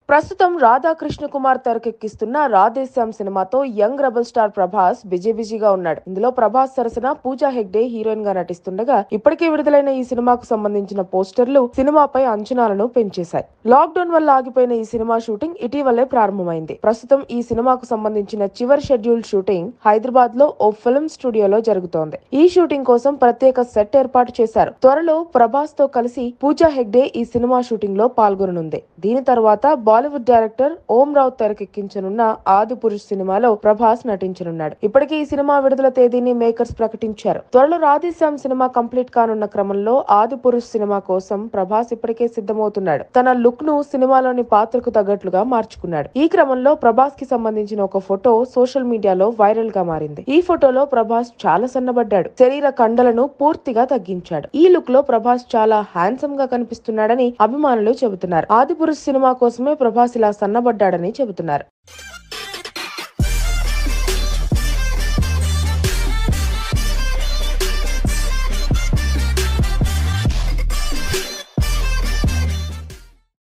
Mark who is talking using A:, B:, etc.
A: ప్రస్తుతం రాధాకృష్ణ కుమార్ తెరకెక్కిస్తున్న రాధేశ్యామ్ సినిమాతో young rebel star Prabhas busy బిజీగా ఉన్నాడు ఇందులో ప్రభాస్ సరసన పూజా హెగ్డే హీరోయిన్ గా నటిస్తుండగా ఇప్పటికే విడుదలైన ఈ సినిమాకు సంబంధించిన పోస్టర్లు సినిమాపై అంచనాలను పెంచేశాయి లాక్ డౌన్ వల్ల ఆగిపోయిన ఈ సినిమా షూటింగ్ ఇటీవలే ప్రారంభమైంది ప్రస్తుతం ఈ సినిమాకు సంబంధించిన చివరి షెడ్యూల్ షూటింగ్ హైదరాబాద్ లో ఓ ఫిల్మ్ స్టూడియోలో జరుగుతోంది ఈ షూటింగ్ కోసం ప్రత్యేక సెట్ ఏర్పాటు చేశారు త్వరలో ప్రభాస్ తో కలిసి పూజా హెగ్డే ఈ సినిమా షూటింగ్ లో పాల్గొననుంది దీని తర్వాత బాలీవుడ్ డైరెక్టర్ ఓం రావు తెరకెక్కించనున్న ఆది పురుష్ సినిమాలో ప్రభాస్ నటించనున్నాడు ఇప్పటికే ఈ సినిమా విడుదల తేదీని మేకర్స్ ప్రకటించారు త్వరలో రాధేశ్యామ్ సినిమా కంప్లీట్ కానున్న క్రమంలో ఆది పురుష్ సినిమా కోసం ప్రభాస్ ఇప్పటికే సిద్ధమవుతున్నాడు తన లుక్ ను సినిమాలోని పాత్రకు తగ్గట్లుగా మార్చుకున్నాడు ఈ క్రమంలో ప్రభాస్ కి సంబంధించిన ఒక ఫోటో సోషల్ మీడియాలో వైరల్ గా మారింది ఈ ఫోటోలో ప్రభాస్ చాలా సన్నబడ్డాడు శరీర కండలను పూర్తిగా తగ్గించాడు ఈ లుక్ లో ప్రభాస్ చాలా హ్యాండ్సమ్ గా కనిపిస్తున్నాడని అభిమానులు చెబుతున్నారు ఆది పురుష్ సినిమా కోసమే ప్రభాస్ ఇలా సన్నబడ్డాడని చెబుతున్నారు